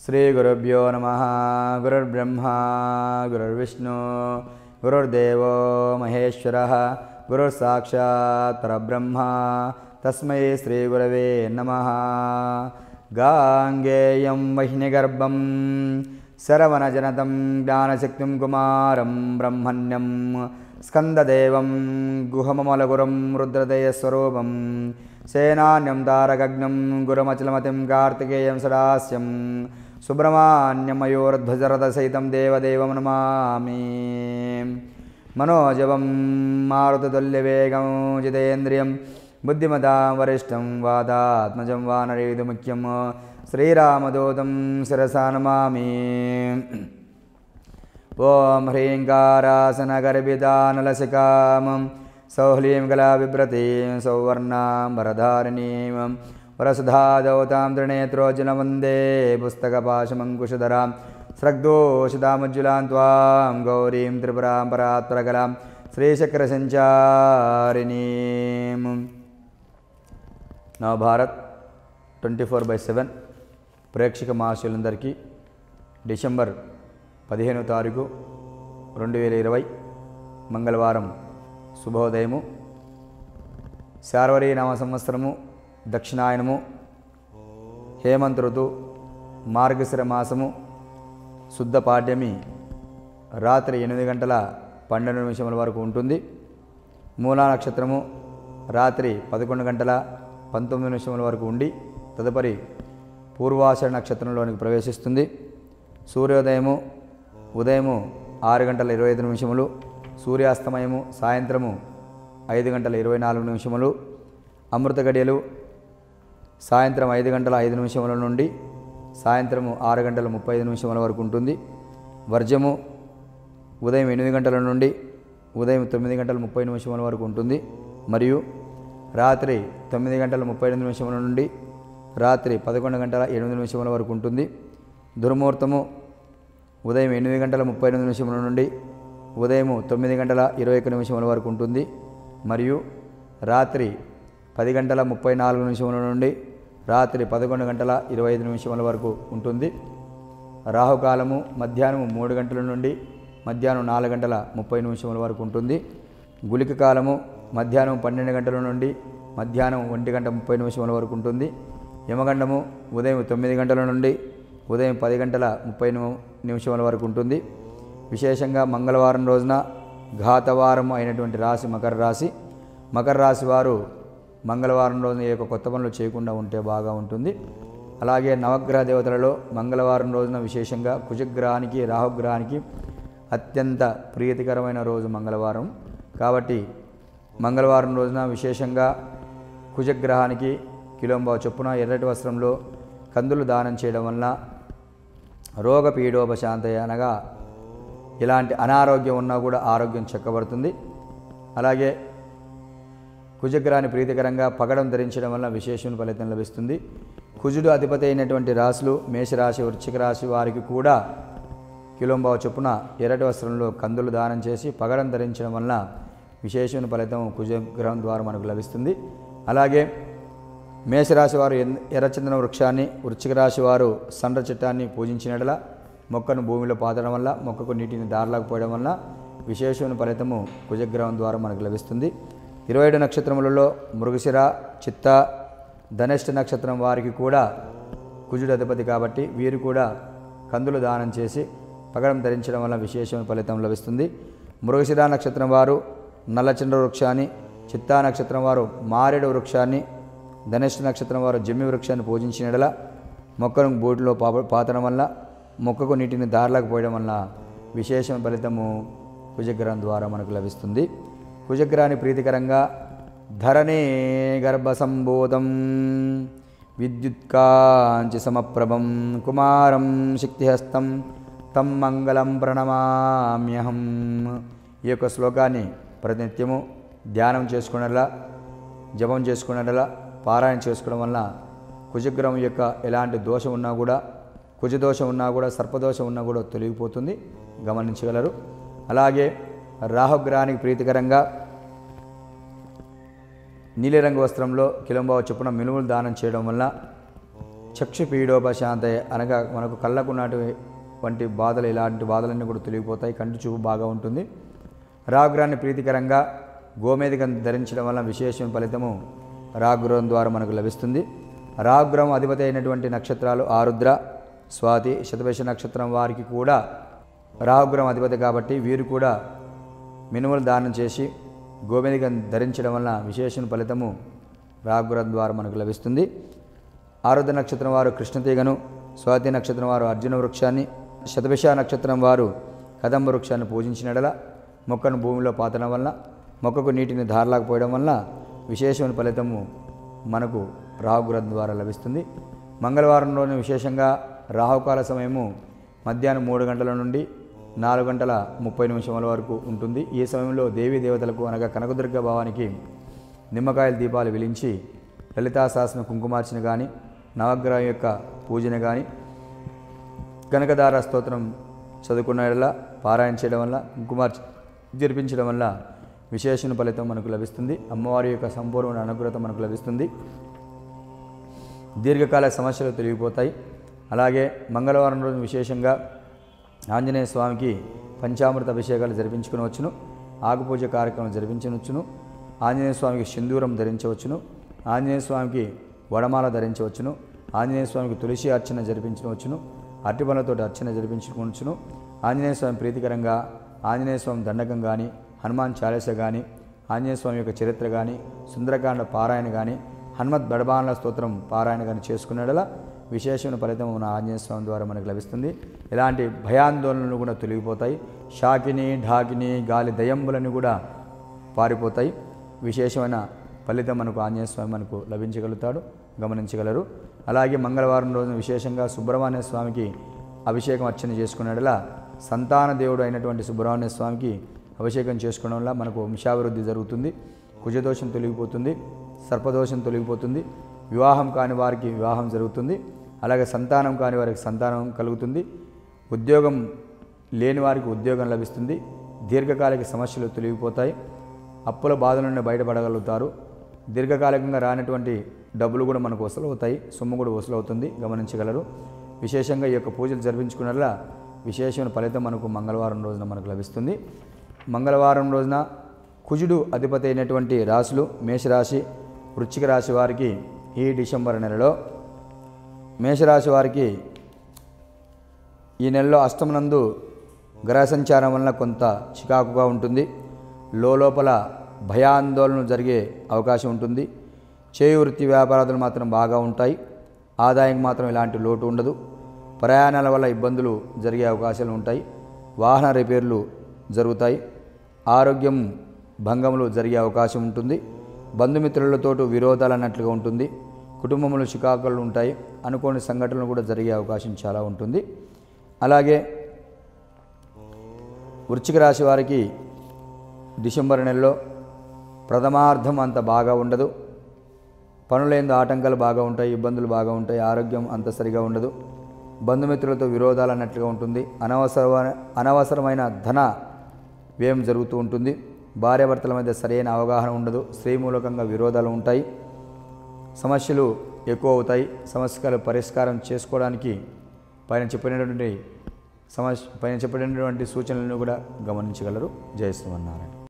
శ్రీగురుభ్యో నమ గురుర్బ్రహ్మా గురుర్విష్ణు గురుర్దేవో మహేశ్వర గురుర్సాక్షాత్ పరబ్రహ్మ తస్మై శ్రీగురవే నమ గాంగేయం వహ్నిగర్భం శరవణజనతం జ్ఞానశక్తిం కుమారం బ్రహ్మణ్యం స్కందదేవం గుహమమలగురం రుద్రదయస్వరూపం సేనాన్యం తారకగ్నం గురుమచలమతిం కార్తికేయం సదాస్యం సుబ్రహ్మణ్యమయోర్ధ్వజరథసహితం దేవదేవం నమామి మనోజవం మారుతతుల్యవేగం జితేంద్రియం బుద్ధిమతాం వరిష్టం వాదాత్మజం వానరేదు ముఖ్యం శ్రీరామదూతం శిరసా నమామి ఓం హ్రీంకారాసనగర్భితానలసికామం సౌహ్లీం గలా బిభ్రतीं సౌవర్ణాం వరధారిణీం వరసుధాదౌతాం త్రినేత్రోజన వందే పుస్తకపాశమంకుశధరాం స్రగ్దోషితాముజ్జులాం త్వాం గౌరీం త్రిపురాం పరాత్పరకలాం శ్రీచక్రసంచారిణీం Navabharat twenty four by seven ప్రేక్షక మహాశయులందరికీ డిసెంబర్ పదిహేనో తారీఖు రెండు వేల ఇరవై మంగళవారం శుభోదయము శార్వరీ నామ సంవత్సరము దక్షిణాయనము హేమంత్ ఋతు మార్గశిర మాసము శుద్ధ పాడ్యమి రాత్రి ఎనిమిది గంటల పన్నెండు నిమిషముల వరకు ఉంటుంది మూలా నక్షత్రము రాత్రి పదకొండు గంటల పంతొమ్మిది నిమిషముల వరకు ఉండి తదుపరి పూర్వాషాఢ నక్షత్రంలోనికి ప్రవేశిస్తుంది సూర్యోదయము ఉదయము ఆరు గంటల ఇరవై ఐదు నిమిషములు సూర్యాస్తమయము సాయంత్రము ఐదు గంటల ఇరవై నాలుగు నిమిషములు అమృత గడియలు సాయంత్రం ఐదు గంటల ఐదు నిమిషముల నుండి సాయంత్రము ఆరు గంటల ముప్పై ఐదు నిమిషముల వరకు ఉంటుంది వర్జము ఉదయం ఎనిమిది గంటల నుండి ఉదయం తొమ్మిది గంటల ముప్పై నిమిషముల వరకు ఉంటుంది మరియు రాత్రి తొమ్మిది గంటల ముప్పై ఎనిమిది నిమిషముల నుండి రాత్రి పదకొండు గంటల ఎనిమిది నిమిషముల వరకు ఉంటుంది దుర్ముహూర్తము ఉదయం ఎనిమిది గంటల ముప్పై ఎనిమిది నిమిషముల నుండి ఉదయం తొమ్మిది గంటల ఇరవై ఒక్క నిమిషముల వరకు ఉంటుంది మరియు రాత్రి పది గంటల ముప్పై నాలుగు నిమిషముల నుండి రాత్రి పదకొండు గంటల ఇరవై ఐదు నిమిషముల వరకు ఉంటుంది రాహుకాలము మధ్యాహ్నం మూడు గంటల నుండి మధ్యాహ్నం నాలుగు గంటల ముప్పై నిమిషముల వరకు ఉంటుంది గులిక కాలము మధ్యాహ్నం పన్నెండు గంటల నుండి మధ్యాహ్నం ఒంటి గంట ముప్పై నిమిషముల వరకు ఉంటుంది యమగండము ఉదయం తొమ్మిది గంటల నుండి ఉదయం పది గంటల ముప్పై నిమి- నిమిషముల వరకు ఉంటుంది విశేషంగా మంగళవారం రోజున ఘాతవారం అయినటువంటి రాశి మకర రాశి మకర రాశి వారు మంగళవారం రోజున ఏ యొక్క కొత్త పనులు చేయకుండా ఉంటే బాగా ఉంటుంది అలాగే నవగ్రహ దేవతలలో మంగళవారం రోజున విశేషంగా కుజగ్రహానికి రాహుగ్రహానికి అత్యంత ప్రీతికరమైన రోజు మంగళవారం కాబట్టి మంగళవారం రోజున విశేషంగా కుజగ్రహానికి కిలోంబావు చొప్పున ఎర్రటి వస్త్రంలో కందులు దానం చేయడం వలన రోగ పీడోపశాంతయ అనగా ఇలాంటి అనారోగ్యం ఉన్నా కూడా ఆరోగ్యం చెక్కబడుతుంది అలాగే కుజగ్రహాన్ని ప్రీతికరంగా పగడం ధరించడం వల్ల విశేషమైన ఫలితం లభిస్తుంది కుజుడు అధిపతి అయినటువంటి రాశులు మేషరాశి వృశ్చిక రాశి వారికి కూడా కిలోంబావ చొప్పున ఎర్రటి వస్త్రంలో కందులు దానం చేసి పగడం ధరించడం వలన విశేషమైన ఫలితం కుజగ్రహం ద్వారా మనకు లభిస్తుంది అలాగే మేషరాశి వారు ఎన్- ఎర్రచందన వృక్షాన్ని వృశ్చిక రాశి వారు సండ్ర చెట్టాన్ని పూజించినట్ల మొక్కను భూమిలో పాతడం వల్ల మొక్కకు నీటిని దారిలాగా పోయడం వల్ల విశేషమైన ఫలితము కుజగ్రహం ద్వారా మనకు లభిస్తుంది ఇరవై ఏడు నక్షత్రములలో మృగశిర చిత్త ధనిష్ట నక్షత్రం వారికి కూడా కుజుడు అధిపతి కాబట్టి వీరు కూడా కందులు దానం చేసి పగడం ధరించడం వల్ల విశేషమైన ఫలితం లభిస్తుంది మృగశిర నక్షత్రం వారు నల్లచంద్ర వృక్షాన్ని చిత్తా నక్షత్రం వారు మారేడు వృక్షాన్ని ధనిష్ట నక్షత్రం వారు జమ్మి వృక్షాన్ని పూజించిన ఎడల మొక్కను బూటిలో పాప పాతడం వల్ల మొక్కకు నీటిని దారిలోకి పోయడం వల్ల విశేషమైన ఫలితము కుజగ్రహం ద్వారా మనకు లభిస్తుంది కుజగ్రహాన్ని ప్రీతికరంగా ధరణే గర్భసంబోధం విద్యుత్కాంచి సమప్రభం కుమారం శక్తిహస్తం తం మంగళం ప్రణమామ్యహం ఈ యొక్క శ్లోకాన్ని ప్రతినిత్యము ధ్యానం చేసుకునేలా జపం చేసుకునేలా పారాయణ చేసుకోవడం వల్ల కుజగ్రహం యొక్క ఎలాంటి దోషం ఉన్నా కూడా కుజదోషం ఉన్నా కూడా సర్పదోషం ఉన్నా కూడా తొలగిపోతుంది గమనించగలరు అలాగే రాహుగ్రహానికి ప్రీతికరంగా నీలిరంగు వస్త్రంలో కిలంబావ చొప్పున మినుములు దానం చేయడం వల్ల చక్షు పీడోపశాంత అనగా మనకు కళ్ళకున్నటు వంటి బాధలు ఇలాంటి బాధలన్నీ కూడా తొలగిపోతాయి కంటి చూపు బాగా ఉంటుంది రాగుగ్రహాన్ని ప్రీతికరంగా గోమేధికం ధరించడం వల్ల విశేషం ఫలితము రాగుగ్రహం ద్వారా మనకు లభిస్తుంది రాగుగ్రహం అధిపతి అయినటువంటి నక్షత్రాలు ఆరుద్ర స్వాతి శతభేష నక్షత్రం వారికి కూడా రాహుగ్రహం అధిపతి కాబట్టి వీరు కూడా మినుములు దానం చేసి గోమేధికం ధరించడం వల్ల విశేషణ ఫలితము రాహుగ్రహం ద్వారా మనకు లభిస్తుంది ఆరుద్ర నక్షత్రం వారు కృష్ణతీగను స్వాతి నక్షత్రం వారు అర్జున వృక్షాన్ని శతభిష నక్షత్రం వారు కదంబ వృక్షాన్ని పూజించినడల మొక్కను భూమిలో పాతడం వల్ల మొక్కకు నీటిని ధారలాకపోయడం వల్ల విశేషమైన ఫలితము మనకు రాహుగ్రహం ద్వారా లభిస్తుంది మంగళవారంలోని విశేషంగా రాహుకాల సమయము మధ్యాహ్నం మూడు గంటల నుండి నాలుగు గంటల ముప్పై నిమిషముల వరకు ఉంటుంది ఈ సమయంలో దేవీ దేవతలకు అనగా కనకదుర్గ భావానికి నిమ్మకాయల దీపాలు వెలించి లలితా శాసన కుంకుమార్చన కానీ నవగ్రహం యొక్క పూజన కానీ కనకదార స్తోత్రం చదువుకున్న యెడల పారాయణ చేయడం వల్ల కుంకుమార్చ జరిపించడం వల్ల విశేషణ ఫలితం మనకు లభిస్తుంది అమ్మవారి యొక్క సంపూర్ణ అనుగ్రహత మనకు లభిస్తుంది దీర్ఘకాల సమస్యలు తొలగిపోతాయి అలాగే మంగళవారం రోజు విశేషంగా ఆంజనేయ స్వామికి పంచామృత అభిషేకాలు జరిపించుకునవచ్చును ఆకుపూజ కార్యక్రమం జరిపించవచ్చును ఆంజనేయ స్వామికి సింధూరం ధరించవచ్చును ఆంజనేయ స్వామికి వడమాల ధరించవచ్చును ఆంజనేయ స్వామికి తులసి అర్చన జరిపించవచ్చును అరటిపళ్ళతోటి అర్చన జరిపించుకోవచ్చును ఆంజనేయ స్వామి ప్రీతికరంగా ఆంజనేయ స్వామి దండకం కానీ హనుమాన్ చాలీస కానీ ఆంజనేయ స్వామి యొక్క చరిత్ర కానీ సుందరకాండ పారాయణ కానీ హనుమత్ బడబాన్ల స్తోత్రం పారాయణ కానీ చేసుకునేలా విశేషమైన ఫలితం మన ఆంజనేయ స్వామి ద్వారా మనకు లభిస్తుంది ఇలాంటి భయాందోళనలు కూడా తొలగిపోతాయి షాకిని ఢాకిని గాలి దయంబులని కూడా పారిపోతాయి విశేషమైన ఫలితం మనకు ఆంజనేయ స్వామి మనకు లభించగలుగుతాడు గమనించగలరు అలాగే మంగళవారం రోజున విశేషంగా సుబ్రహ్మణ్య స్వామికి అభిషేకం అర్చన చేసుకునేలా సంతాన దేవుడు అయినటువంటి సుబ్రహ్మణ్య స్వామికి అభిషేకం చేసుకోవడం వల్ల మనకు వంశాభివృద్ధి జరుగుతుంది కుజదోషం తొలగిపోతుంది సర్పదోషం తొలగిపోతుంది వివాహం కాని వారికి వివాహం జరుగుతుంది అలాగే సంతానం కాని వారికి సంతానం కలుగుతుంది ఉద్యోగం లేని వారికి ఉద్యోగం లభిస్తుంది దీర్ఘకాలిక సమస్యలు తొలగిపోతాయి అప్పుల బాధల నుండి బయటపడగలుగుతారు దీర్ఘకాలికంగా రానటువంటి డబ్బులు కూడా మనకు వసూలు అవుతాయి సొమ్ము కూడా వసూలు అవుతుంది గమనించగలరు విశేషంగా ఈ యొక్క పూజలు జరిపించుకున్నట్ల విశేషమైన ఫలితం మనకు మంగళవారం రోజున మనకు లభిస్తుంది మంగళవారం రోజున కుజుడు అధిపతి అయినటువంటి రాశులు మేషరాశి వృశ్చిక రాశి వారికి ఈ డిసెంబర్ నెలలో మేషరాశి వారికి ఈ నెలలో అష్టమనందు గ్రహ సంచారం వలన కొంత చికాకుగా ఉంటుంది లోపల భయాందోళన జరిగే అవకాశం ఉంటుంది చేయి వృత్తి వ్యాపారాలు మాత్రం బాగా ఉంటాయి ఆదాయం మాత్రం ఎలాంటి లోటు ఉండదు ప్రయాణాల వల్ల ఇబ్బందులు జరిగే అవకాశాలు ఉంటాయి వాహన రిపేర్లు జరుగుతాయి ఆరోగ్యం భంగములు జరిగే అవకాశం ఉంటుంది బంధుమిత్రులతోటి విరోధాలు అన్నట్లుగా ఉంటుంది కుటుంబంలో చికాకులు ఉంటాయి అనుకోని సంఘటనలు కూడా జరిగే అవకాశం చాలా ఉంటుంది అలాగే వృశ్చిక రాశి వారికి డిసెంబర్ నెలలో ప్రథమార్థం అంత బాగా ఉండదు పనులేందు ఆటంకాలు బాగా ఉంటాయి ఇబ్బందులు బాగా ఉంటాయి ఆరోగ్యం అంత సరిగా ఉండదు బంధుమిత్రులతో విరోధాలు అన్నట్లుగా ఉంటుంది అనవసరమైన అనవసరమైన ధన వ్యయం జరుగుతూ ఉంటుంది భార్యాభర్తల మధ్య సరైన అవగాహన ఉండదు స్త్రీ మూలకంగా విరోధాలు ఉంటాయి సమస్యలు ఎక్కువ అవుతాయి సమస్యలు పరిష్కారం చేసుకోవడానికి పైన చెప్పినటువంటి సమస్య పైన చెప్పినటువంటి సూచనలను కూడా గమనించగలరు జయశ్రీమన్నారాయణ